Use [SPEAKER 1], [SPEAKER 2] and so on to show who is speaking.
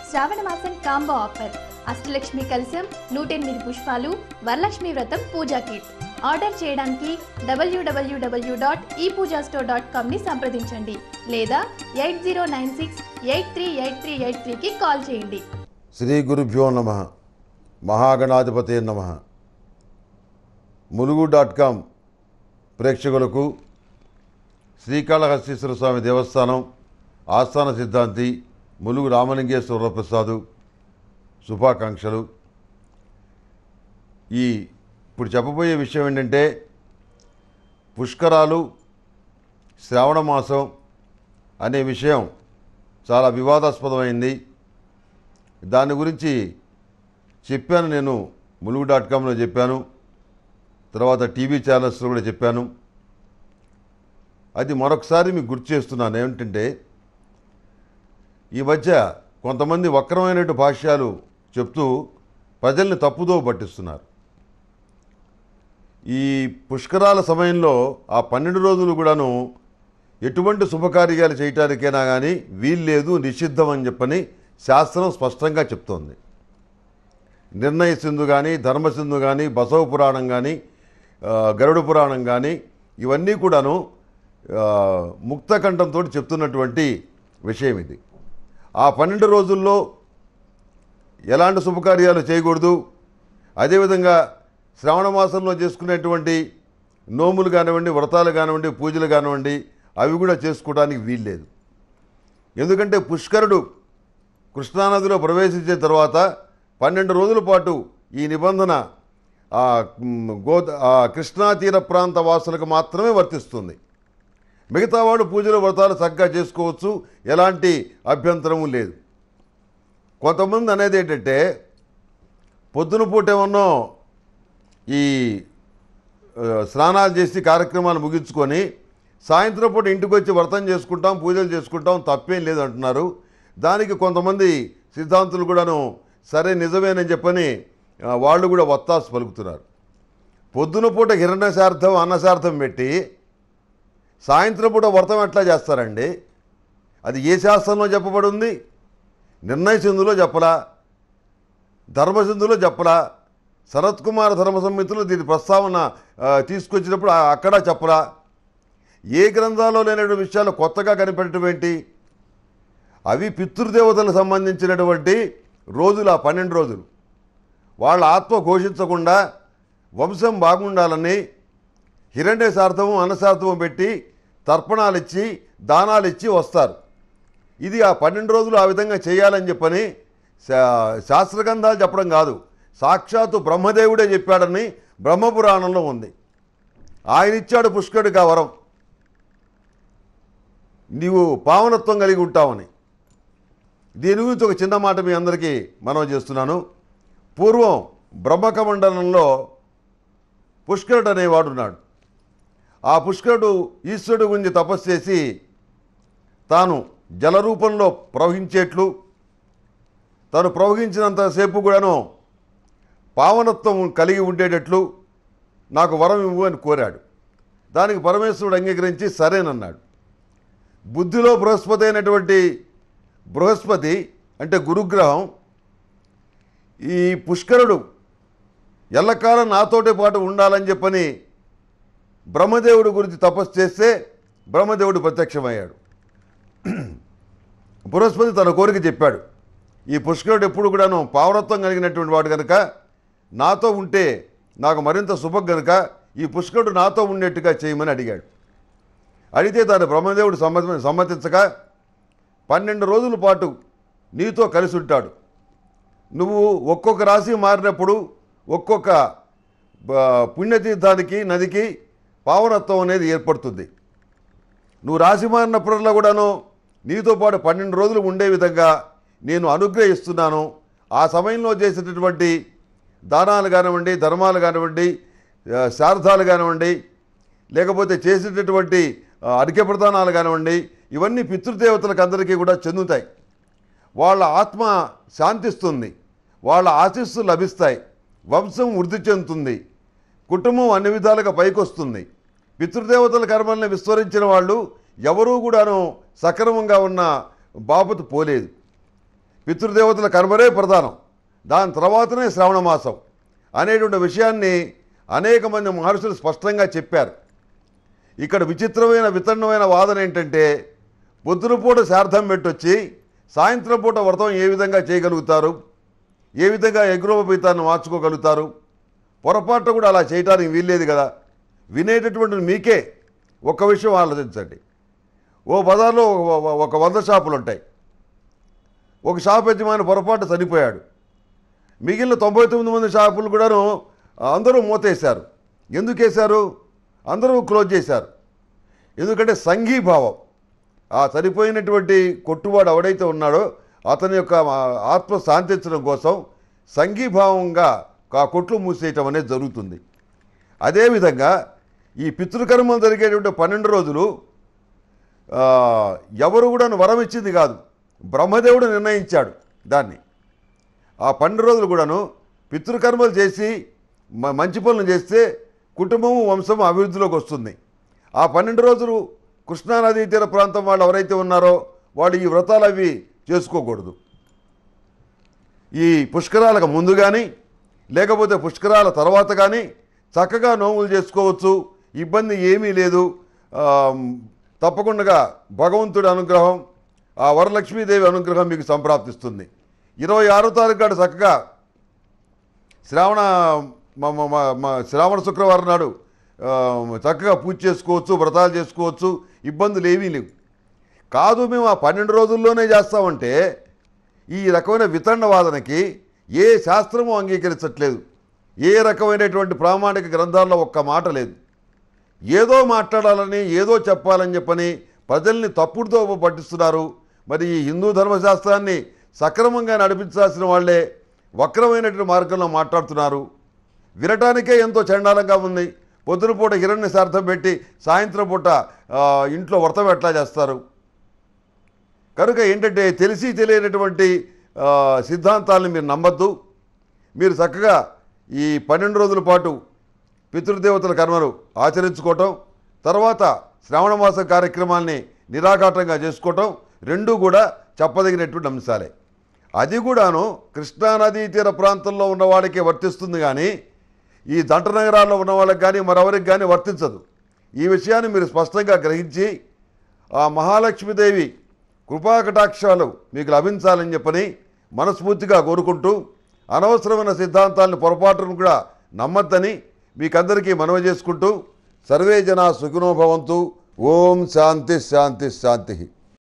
[SPEAKER 1] శ్రావణ మాసం combo offer Ashtalakshmi కలశం నూట ఎనిమిది పుష్పాలు వరలక్ష్మి వ్రతం పూజా కిట్ ఆర్డర్ చేయడానికి డబ్ల్యూడబ్ల్యూడబ్ల్యూ డాట్ ఈ పూజా స్టోర్ డాట్ కామ్ని సంప్రదించండి లేదా eight zero nine six eight three eight three eight త్రీకి కాల్ చేయండి
[SPEAKER 2] శ్రీ గురుభ్యో నమ మహాగణాధిపతే నమ ములుగు డాట్ కామ్ ప్రేక్షకులకు శ్రీకాళహస్తీశ్వర స్వామి దేవస్థానం ఆస్థాన సిద్ధాంతి ములుగు రామలింగేశ్వర ప్రసాదు శుభాకాంక్షలు ఈ ఇప్పుడు చెప్పబోయే విషయం ఏంటంటే పుష్కరాలు శ్రావణ మాసం అనే విషయం చాలా వివాదాస్పదమైంది దాని గురించి చెప్పాను నేను ములుగు డాట్ కామ్లో చెప్పాను తర్వాత టీవీ ఛానల్స్లో కూడా చెప్పాను అది మరొకసారి మీకు గుర్తు చేస్తున్నాను ఏమిటంటే ఈ మధ్య కొంతమంది వక్రమైనటు భాష్యాలు చెప్తూ ప్రజల్ని తప్పుదో పట్టిస్తున్నారు ఈ పుష్కరాల సమయంలో ఆ పన్నెండు రోజులు కూడాను ఎటువంటి శుభకార్యాలు చేయటానికైనా కానీ వీల్లేదు నిషిద్ధం అని చెప్పని శాస్త్రం స్పష్టంగా చెప్తోంది నిర్ణయ సింధు కానీ ధర్మసింధు కానీ బసవ పురాణం కానీ ఆ, గరుడ పురాణం కానీ ఇవన్నీ కూడాను ఆ, ముక్తకంఠంతో చెప్తున్నటువంటి విషయం ఇది ఆ పన్నెండు రోజుల్లో ఎలాంటి శుభకార్యాలు చేయకూడదు అదేవిధంగా శ్రావణ మాసంలో చేసుకునేటువంటి నోములు కానివ్వండి వ్రతాలు కానివ్వండి పూజలు కానివ్వండి అవి కూడా చేసుకోవడానికి వీల్లేదు ఎందుకంటే పుష్కరుడు కృష్ణానదిలో ప్రవేశించిన తర్వాత పన్నెండు రోజుల పాటు ఈ నిబంధన ఆ మ్, గో ఆ కృష్ణా తీర ప్రాంత వాసులకు మాత్రమే వర్తిస్తుంది మిగతా వాడు పూజలు వ్రతాలు చక్కగా చేసుకోవచ్చు ఎలాంటి అభ్యంతరము లేదు కొంతమంది అనేది ఏంటంటే పొద్దున పూట ఏమన్నో ఈ ఆ, స్నానాలు చేసి కార్యక్రమాలు ముగించుకొని సాయంత్రం పూట ఇంటికి వచ్చి వ్రతం చేసుకుంటాం పూజలు చేసుకుంటాం తప్పేం లేదు అంటున్నారు దానికి కొంతమంది సిద్ధాంతులు కూడాను సరే నిజమేనని చెప్పని ఆ, వాళ్ళు కూడా వత్తాసు పలుకుతున్నారు పొద్దున పూట హిరణ్యశార్థం అన్నశార్థం పెట్టి సాయంత్రం పూట వ్రతం ఎట్లా చేస్తారండి అది ఏ శాస్త్రంలో చెప్పబడి ఉంది నిర్ణయ సింధులో చెప్పలా ధర్మసింధులో చెప్పలా శరత్ కుమార్ ధర్మ సంహితలో దీని ప్రస్తావన ఆ, తీసుకొచ్చినప్పుడు ఆ- అక్కడ చెప్పలా ఏ గ్రంథాల్లో లేనటువంటి విషయాలు కొత్తగా కనిపెట్టడం ఏంటి అవి పితృదేవతలకు సంబంధించినటువంటి రోజులు ఆ పన్నెండు రోజులు వాళ్ళ ఆత్మ ఘోషించకుండా వంశం బాగుండాలని హిరణ్య శార్థము అన్నశార్థము పెట్టి తర్పణాలు ఇచ్చి దానాలు ఇచ్చి వస్తారు ఇది ఆ పన్నెండు రోజులు ఆ విధంగా చేయాలని చెప్పని శా- శాస్త్రగ్రంథాలు చెప్పడం కాదు సాక్షాత్తు బ్రహ్మదేవుడే చెప్పాడని బ్రహ్మపురాణంలో ఉంది ఆయన ఇచ్చాడు పుష్కరుడికి ఆ వరం నీవు పావనత్వం కలిగి ఉంటావని దీని గురించి ఒక చిన్న మాట మీ అందరికీ మనవి చేస్తున్నాను పూర్వం బ్రహ్మకమండలంలో పుష్కరుడు అనేవాడు ఉన్నాడు ఆ పుష్కరుడు ఈశ్వరుడు గురించి తపస్సు చేసి తాను జల రూపంలో ప్రవహించేట్లు తాను ప్రవహించినంతసేపు కూడాను పావనత్వం కలిగి ఉండేటట్లు నాకు వరం ఇవ్వు అని కోరాడు దానికి పరమేశ్వరుడు అంగీకరించి సరేనన్నాడు బుద్ధిలో బృహస్పతి అయినటువంటి బృహస్పతి అంటే గురుగ్రహం ఈ పుష్కరుడు ఎల్లకాలం నాతోటే పాటు ఉండాలని చెప్పని బ్రహ్మదేవుడి గురించి తపస్సు చేస్తే బ్రహ్మదేవుడు ప్రత్యక్షమయ్యాడు బృహస్పతి తన కోరిక చెప్పాడు ఈ పుష్కరుడు ఎప్పుడు కూడాను పావనత్వం కలిగినటువంటి వాడు కనుక నాతో ఉంటే నాకు మరింత శుభం కనుక ఈ పుష్కరుడు నాతో ఉండేట్టుగా చేయమని అడిగాడు అడిగితే తాను బ్రహ్మదేవుడు సమ్మతి సమ్మతించక పన్నెండు రోజుల పాటు నీతో కలిసి ఉంటాడు నువ్వు ఒక్కొక్క రాశి మారినప్పుడు ఒక్కొక్క బ- పుణ్యతీర్థానికి నదికి పావనత్వం అనేది ఏర్పడుతుంది నువ్వు రాశి మారినప్పుడల్లా కూడాను నీతో పాటు పన్నెండు రోజులు ఉండే విధంగా నేను అనుగ్రహిస్తున్నాను ఆ సమయంలో చేసేటటువంటి దానాలు కానివ్వండి ధర్మాలు కానివ్వండి ఆ, శార్థాలు కానివ్వండి లేకపోతే చేసేటటువంటి ఆ, అరికె ప్రదానాలు కానివ్వండి ఇవన్నీ పితృదేవతలకు అందరికీ కూడా చెందుతాయి వాళ్ళ ఆత్మ శాంతిస్తుంది వాళ్ళ ఆశీస్సులు లభిస్తాయి వంశం వృద్ధి చెందుతుంది కుటుంబం అన్ని విధాలుగా పైకొస్తుంది పితృదేవతల కర్మల్ని విస్మరించిన వాళ్ళు ఎవరూ కూడాను సక్రమంగా ఉన్న బాపతు పోలేదు పితృదేవతల కర్మరే ప్రధానం దాని తర్వాతనే శ్రావణ మాసం అనేటువంటి విషయాన్ని అనేక మంది మహర్షులు స్పష్టంగా చెప్పారు ఇక్కడ విచిత్రమైన వితన్నమైన వాదన ఏంటంటే పొద్దున పూట శార్థం పెట్టొచ్చి సాయంత్రం పూట వ్రతం ఏ విధంగా చేయగలుగుతారు ఏ విధంగా యజ్ఞోపీతాన్ని మార్చుకోగలుగుతారు పొరపాటు కూడా అలా చేయడానికి వీల్లేదు కదా వినేటటువంటి మీకే ఒక్క విషయం ఆలోచించండి ఓ బజార్లో ఒక- ఒక- ఒక వంద షాపులు ఉంటాయి ఒక షాప్ యజమాని పొరపాటు చనిపోయాడు మిగిలిన తొంభై తొమ్మిది మంది షాపులు కూడాను అందరూ మూతేశారు ఎందుకు వేశారు అందరూ క్లోజ్ చేశారు ఎందుకంటే సంఘీభావం ఆ చనిపోయినటువంటి కొట్టువాడు ఎవడైతే ఉన్నాడో అతని యొక్క ఆ, ఆత్మ శాంతించడం కోసం సంఘీభావంగా ఆ కొట్లు మూసేయటం అనేది జరుగుతుంది అదేవిధంగా ఈ పితృకర్మలు జరిగేటువంటి పన్నెండు రోజులు ఆ, ఎవరు కూడా వరం ఇచ్చింది కాదు బ్రహ్మదేవుడు నిర్ణయించాడు దాన్ని ఆ పన్నెండు రోజులు కూడాను పితృకర్మలు చేసి మ- మంచి పనులు చేస్తే కుటుంబము వంశము అభివృద్ధిలోకి వస్తుంది ఆ పన్నెండు రోజులు కృష్ణానదీ తీర ప్రాంతం వాళ్ళు ఎవరైతే ఉన్నారో వాళ్ళు ఈ వ్రతాలు అవి చేసుకోకూడదు ఈ పుష్కరాలకు ముందు కానీ లేకపోతే పుష్కరాల తర్వాత కానీ చక్కగా నోములు చేసుకోవచ్చు ఇబ్బంది ఏమీ లేదు ఆమ్, తప్పకుండా భగవంతుడి అనుగ్రహం ఆ వరలక్ష్మీదేవి అనుగ్రహం మీకు సంప్రాప్తిస్తుంది ఇరవై ఆరో తారీఖు నాడు చక్కగా శ్రావణ మ- మ- మ- మ- శ్రావణ శుక్రవారం నాడు ఆ, చక్కగా పూజ చేసుకోవచ్చు వ్రతాలు చేసుకోవచ్చు ఇబ్బందులు ఏమీ లేవు కాదు మేము ఆ పన్నెండు రోజుల్లోనే చేస్తామంటే ఈ రకమైన వితండ వాదనకి ఏ శాస్త్రము అంగీకరించట్లేదు ఏ రకమైనటువంటి ప్రామాణిక గ్రంథాల్లో ఒక్క మాట లేదు ఏదో మాట్లాడాలని ఏదో చెప్పాలని చెప్పని ప్రజల్ని తప్పుడుతో పట్టిస్తున్నారు మరి ఈ హిందూ ధర్మశాస్త్రాన్ని సక్రమంగా నడిపించాల్సిన వాళ్ళే వక్రమైనటువంటి మార్గంలో మాట్లాడుతున్నారు వినటానికే ఎంతో చండాలంగా ఉంది పొద్దున పూట హిరణ్య శార్థం పెట్టి సాయంత్రం పూట ఆ, ఇంట్లో వ్రతం ఎట్లా చేస్తారు కనుక ఏంటంటే తెలిసి తెలియనటువంటి ఆ, సిద్ధాంతాలను మీరు నమ్మద్దు మీరు చక్కగా ఈ పన్నెండు రోజుల పాటు పితృదేవతల కర్మలు ఆచరించుకోవటం తర్వాత శ్రావణ మాస కార్యక్రమాల్ని నిరాఘాటంగా చేసుకోవటం రెండూ కూడా చెప్పదగినటువంటి అంశాలే అది కూడాను కృష్ణానదీ తీర ప్రాంతంలో ఉన్న వాళ్ళకే వర్తిస్తుంది కానీ ఈ దంట నగరాల్లో ఉన్న వాళ్ళకి కానీ మరెవరికి కానీ వర్తించదు ఈ విషయాన్ని మీరు స్పష్టంగా గ్రహించి ఆ మహాలక్ష్మీదేవి కృపాకటాక్షాలు మీకు లభించాలని చెప్పని మనస్ఫూర్తిగా కోరుకుంటూ అనవసరమైన సిద్ధాంతాలను పొరపాటును కూడా నమ్మద్దని మీకందరికీ మనవి చేసుకుంటూ సర్వే జనా సుఖినో భవంతు ఓం శాంతి శాంతి శాంతి